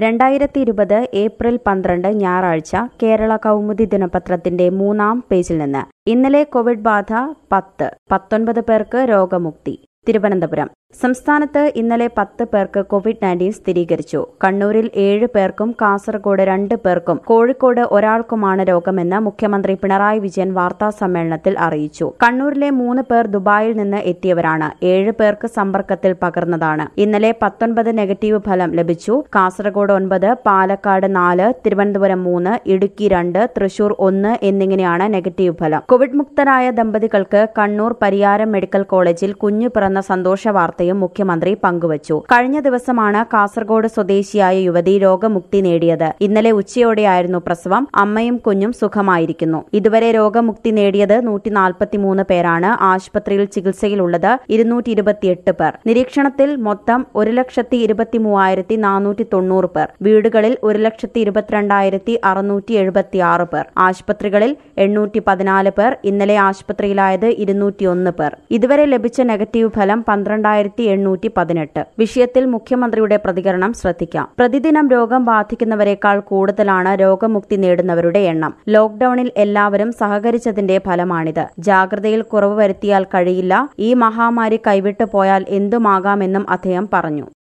രണ്ടായിരത്തി ഇരുപത് ഏപ്രിൽ പന്ത്രണ്ട് ഞായറാഴ്ച കേരള കൗമുദി ദിനപത്രത്തിന്റെ മൂന്നാം പേജിൽ നിന്ന് ഇന്നലെ കോവിഡ് ബാധ പത്ത് പത്തൊൻപത് പേർക്ക് രോഗമുക്തി തിരുവനന്തപുരം സംസ്ഥാനത്ത് ഇന്നലെ പത്ത് പേർക്ക് കോവിഡ് നയൻറ്റീൻ സ്ഥിരീകരിച്ചു കണ്ണൂരിൽ ഏഴ് പേർക്കും കാസർഗോഡ് രണ്ട് പേർക്കും കോഴിക്കോട് ഒരാൾക്കുമാണ് രോഗമെന്ന് മുഖ്യമന്ത്രി പിണറായി വിജയൻ വാർത്താ സമ്മേളനത്തിൽ അറിയിച്ചു കണ്ണൂരിലെ മൂന്ന് പേർ ദുബായിൽ നിന്ന് എത്തിയവരാണ് ഏഴ് പേർക്ക് സമ്പർക്കത്തിൽ പകർന്നതാണ് ഇന്നലെ പത്തൊൻപത് നെഗറ്റീവ് ഫലം ലഭിച്ചു കാസർഗോഡ് ഒൻപത് പാലക്കാട് നാല് തിരുവനന്തപുരം മൂന്ന് ഇടുക്കി രണ്ട് തൃശൂർ ഒന്ന് എന്നിങ്ങനെയാണ് നെഗറ്റീവ് ഫലം കോവിഡ് മുക്തരായ ദമ്പതികൾക്ക് കണ്ണൂർ പരിയാരം മെഡിക്കൽ കോളേജിൽ കുഞ്ഞു പിറന്ന സന്തോഷ വാർത്തയും മുഖ്യമന്ത്രി പങ്കുവച്ചു കഴിഞ്ഞ ദിവസമാണ് കാസർഗോഡ് സ്വദേശിയായ യുവതി രോഗമുക്തി നേടിയത് ഇന്നലെ ഉച്ചയോടെയായിരുന്നു പ്രസവം അമ്മയും കുഞ്ഞും സുഖമായിരിക്കുന്നു ഇതുവരെ രോഗമുക്തി നേടിയത് നൂറ്റി നാൽപ്പത്തിമൂന്ന് പേരാണ് ആശുപത്രിയിൽ ചികിത്സയിലുള്ളത് ഇരുന്നൂറ്റി ഇരുപത്തിയെട്ട് പേർ നിരീക്ഷണത്തിൽ മൊത്തം ഒരു ലക്ഷത്തി ഇരുപത്തി മൂവായിരത്തി നാനൂറ്റി തൊണ്ണൂറ് പേർ വീടുകളിൽ ഒരു ലക്ഷത്തി ഇരുപത്തിരണ്ടായിരത്തി അറുന്നൂറ്റി എഴുപത്തിയാറ് പേർ ആശുപത്രികളിൽ എണ്ണൂറ്റി പതിനാല് പേർ ഇന്നലെ ആശുപത്രിയിലായത് ഇരുന്നൂറ്റിയൊന്ന് പേർ ഇതുവരെ ലഭിച്ച നെഗറ്റീവ് ഫലം പന്ത്രണ്ടായിരത്തി എണ്ണൂറ്റി പതിനെട്ട് വിഷയത്തിൽ മുഖ്യമന്ത്രിയുടെ പ്രതികരണം ശ്രദ്ധിക്കാം പ്രതിദിനം രോഗം ബാധിക്കുന്നവരെക്കാൾ കൂടുതലാണ് രോഗമുക്തി നേടുന്നവരുടെ എണ്ണം ലോക്ഡൌണിൽ എല്ലാവരും സഹകരിച്ചതിന്റെ ഫലമാണിത് ജാഗ്രതയിൽ കുറവ് വരുത്തിയാൽ കഴിയില്ല ഈ മഹാമാരി കൈവിട്ടു പോയാൽ എന്തുമാകാമെന്നും അദ്ദേഹം പറഞ്ഞു